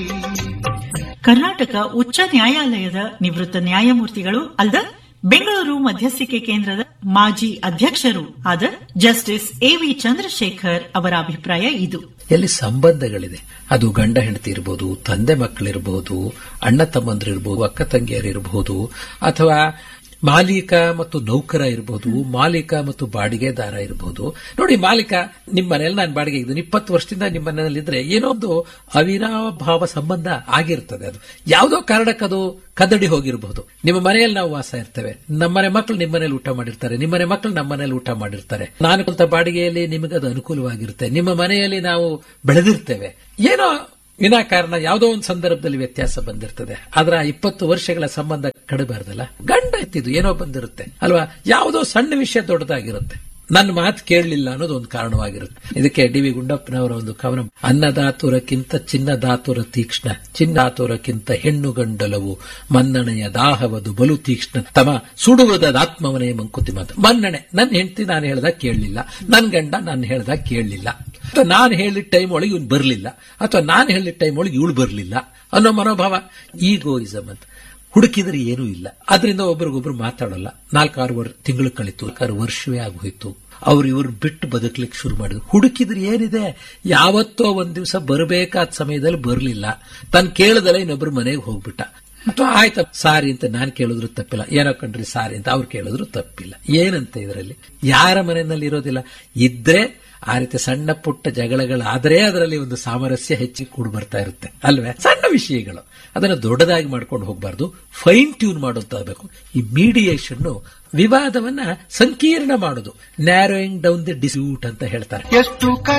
ಕರ್ನಾಟಕ ಉಚ್ಚ ನ್ಯಾಯಾಲಯದ ನಿವೃತ್ತ ನ್ಯಾಯಮೂರ್ತಿಗಳು ಅಲ್ಲದ ಬೆಂಗಳೂರು ಮಧ್ಯಸ್ಥಿಕೆ ಕೇಂದ್ರದ ಮಾಜಿ ಅಧ್ಯಕ್ಷರು ಆದ ಜಸ್ಟಿಸ್ ಎವಿ ಚಂದ್ರಶೇಖರ್ ಅವರ ಅಭಿಪ್ರಾಯ ಇದು ಎಲ್ಲಿ ಸಂಬಂಧಗಳಿದೆ ಅದು ಗಂಡ ಹೆಂಡತಿ ಇರಬಹುದು ತಂದೆ ಮಕ್ಕಳಿರಬಹುದು ಅಣ್ಣ ತಮ್ಮಂದಿರಿರಬಹುದು ಅಕ್ಕ ತಂಗಿಯರಿರಬಹುದು ಅಥವಾ ಮಾಲೀಕ ಮತ್ತು ನೌಕರ ಇರಬಹುದು ಮಾಲೀಕ ಮತ್ತು ಬಾಡಿಗೆದಾರ ಇರಬಹುದು ನೋಡಿ ಮಾಲೀಕ ನಿಮ್ಮ ಮನೆಯಲ್ಲಿ ನಾನು ಬಾಡಿಗೆ ಇದ್ದೀನಿ ಇಪ್ಪತ್ತು ವರ್ಷದಿಂದ ನಿಮ್ಮ ಮನೆಯಲ್ಲಿದ್ರೆ ಏನೋ ಒಂದು ಅವಿನಾಭಾವ ಸಂಬಂಧ ಆಗಿರ್ತದೆ ಅದು ಯಾವುದೋ ಕಾರಣಕ್ಕೆ ಅದು ಕದಡಿ ಹೋಗಿರಬಹುದು ನಿಮ್ಮ ಮನೆಯಲ್ಲಿ ನಾವು ವಾಸ ಇರ್ತೇವೆ ನಮ್ಮನೆ ಮಕ್ಕಳು ನಿಮ್ಮ ಮನೇಲಿ ಊಟ ಮಾಡಿರ್ತಾರೆ ನಿಮ್ಮನೆ ಮಕ್ಕಳು ನಮ್ಮ ಮನೇಲಿ ಊಟ ಮಾಡಿರ್ತಾರೆ ನಾನು ಕಲಿತ ಬಾಡಿಗೆಯಲ್ಲಿ ನಿಮಗದು ಅನುಕೂಲವಾಗಿರುತ್ತೆ ನಿಮ್ಮ ಮನೆಯಲ್ಲಿ ನಾವು ಬೆಳೆದಿರ್ತೇವೆ ಏನೋ ವಿನಾಕಾರಣ ಯಾವುದೋ ಒಂದು ಸಂದರ್ಭದಲ್ಲಿ ವ್ಯತ್ಯಾಸ ಬಂದಿರ್ತದೆ ಆದ್ರೆ ಆ ಇಪ್ಪತ್ತು ವರ್ಷಗಳ ಸಂಬಂಧ ಕಡಿಬಾರ್ದಲ್ಲ ಗಂಡ ಎತ್ತಿದ್ದು ಏನೋ ಬಂದಿರುತ್ತೆ ಅಲ್ವಾ ಯಾವುದೋ ಸಣ್ಣ ವಿಷಯ ದೊಡ್ಡದಾಗಿರುತ್ತೆ ನನ್ನ ಮಾತು ಕೇಳಲಿಲ್ಲ ಅನ್ನೋದು ಒಂದು ಕಾರಣವಾಗಿರುತ್ತೆ ಇದಕ್ಕೆ ಡಿ ವಿ ಗುಂಡಪ್ಪನವರ ಒಂದು ಕವನ ಅನ್ನದಾತುರಕ್ಕಿಂತ ಚಿನ್ನದಾತುರ ತೀಕ್ಷ್ಣ ಚಿನ್ನಾತುರಕ್ಕಿಂತ ಹೆಣ್ಣು ಗಂಡಲವು ಮನ್ನಣೆಯ ದಾಹವದು ಬಲು ತೀಕ್ಷ್ಣ ತಮ ಸುಡುವುದಾತ್ಮವನೇ ಮಂಕುತಿ ಮಾತು ಮನ್ನಣೆ ನನ್ನ ಹೆಂಡತಿ ನಾನು ಹೇಳ್ದಾಗ ಕೇಳಲಿಲ್ಲ ನನ್ನ ಗಂಡ ನಾನು ಹೇಳ್ದಾಗ ಕೇಳಲಿಲ್ಲ ಅಥವಾ ನಾನು ಹೇಳಿದ ಟೈಮ್ ಒಳಗೆ ಇವನು ಬರಲಿಲ್ಲ ಅಥವಾ ನಾನು ಹೇಳಿದ ಟೈಮ್ ಒಳಗೆ ಇವಳು ಬರಲಿಲ್ಲ ಅನ್ನೋ ಮನೋಭಾವ ಈಗೋಯಿಸಮ್ ಅಂತ ಹುಡುಕಿದ್ರೆ ಏನೂ ಇಲ್ಲ ಅದರಿಂದ ಒಬ್ರಿಗೊಬ್ರು ಮಾತಾಡಲ್ಲ ನಾಲ್ಕಾರು ವರ್ ತಿಂಗಳು ಕಳಿತು ನಾಲ್ಕಾರು ವರ್ಷವೇ ಆಗೋಯ್ತು ಅವ್ರು ಇವ್ರು ಬಿಟ್ಟು ಬದುಕಲಿಕ್ಕೆ ಶುರು ಮಾಡಿದ್ರು ಹುಡುಕಿದ್ರೆ ಏನಿದೆ ಯಾವತ್ತೋ ಒಂದ್ ದಿವಸ ಬರಬೇಕಾದ ಸಮಯದಲ್ಲಿ ಬರಲಿಲ್ಲ ತಾನು ಕೇಳದಲ್ಲ ಇನ್ನೊಬ್ರು ಮನೆಗೆ ಹೋಗ್ಬಿಟ್ಟ ಅಥವಾ ಆಯ್ತಾ ಸಾರಿ ಅಂತ ನಾನು ಕೇಳಿದ್ರು ತಪ್ಪಿಲ್ಲ ಏನೋ ಕಂಡ್ರಿ ಸಾರಿ ಅಂತ ಅವ್ರು ಕೇಳಿದ್ರು ತಪ್ಪಿಲ್ಲ ಏನಂತ ಇದರಲ್ಲಿ ಯಾರ ಮನೆಯಲ್ಲಿ ಇರೋದಿಲ್ಲ ಇದ್ರೆ ಆ ರೀತಿ ಸಣ್ಣ ಪುಟ್ಟ ಜಗಳಗಳಾದರೆ ಅದರಲ್ಲಿ ಒಂದು ಸಾಮರಸ್ಯ ಹೆಚ್ಚಿ ಕೂಡು ಬರ್ತಾ ಇರುತ್ತೆ ಅಲ್ವೇ ಸಣ್ಣ ವಿಷಯಗಳು ಅದನ್ನು ದೊಡ್ಡದಾಗಿ ಮಾಡ್ಕೊಂಡು ಹೋಗಬಾರ್ದು ಫೈನ್ ಟ್ಯೂನ್ ಮಾಡೋದಾಗಬೇಕು ಈ ಮೀಡಿಯೇಷನ್ ವಿವಾದವನ್ನ ಸಂಕೀರ್ಣ ಮಾಡೋದು ನ್ಯಾರೋಯಿಂಗ್ ಡೌನ್ ದಿ ಡಿಸ್ಪ್ಯೂಟ್ ಅಂತ ಹೇಳ್ತಾರೆ ಎಷ್ಟು